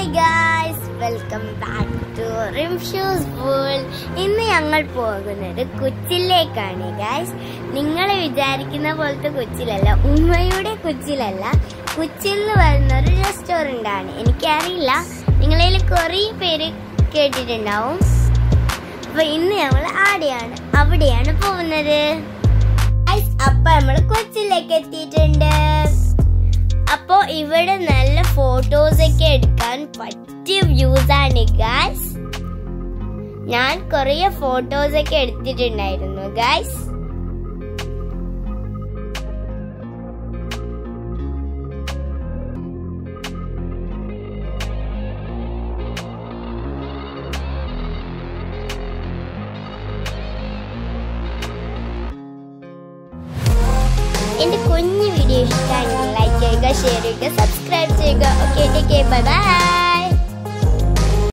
guys welcome back to റിംഷൂസ് world ഇന്ന് ഞങ്ങൾ പോകുന്നത് കൊച്ചിയിലേക്കാണ് ഗായ്സ് നിങ്ങൾ വിചാരിക്കുന്ന പോലത്തെ കൊച്ചിയിലല്ല ഉമ്മയുടെ കൊച്ചിയിലല്ല കൊച്ചിയിൽ നിന്ന് വരുന്ന ഒരു റെസ്റ്റോറൻ്റ് ആണ് എനിക്കറിയില്ല നിങ്ങളിൽ കുറേ പേര് കേട്ടിട്ടുണ്ടാവും അപ്പൊ ഇന്ന് ഞങ്ങൾ ആടെയാണ് അവിടെയാണ് പോകുന്നത് ഗായ്സ് അപ്പൊ നമ്മൾ കൊച്ചിയിലേക്ക് എത്തിയിട്ടുണ്ട് അപ്പോ ഇവിടെ നല്ല ഫോട്ടോസ് ഒക്കെ എടുക്കാൻ പറ്റിയ വ്യൂസ് ആണ് ഗായ്സ് ഞാൻ കുറേ ഫോട്ടോസ് ഒക്കെ എടുത്തിട്ടുണ്ടായിരുന്നു ഗായ്സ് എന്റെ കുഞ്ഞു വീഡിയോ ഇഷ്ടമാണെങ്കിൽ ലൈക്ക് ചെയ്യുക ഷെയർ ചെയ്യുക സബ്സ്ക്രൈബ് ചെയ്യുക ഓക്കെ ടേക്ക് ബൈ ബൈ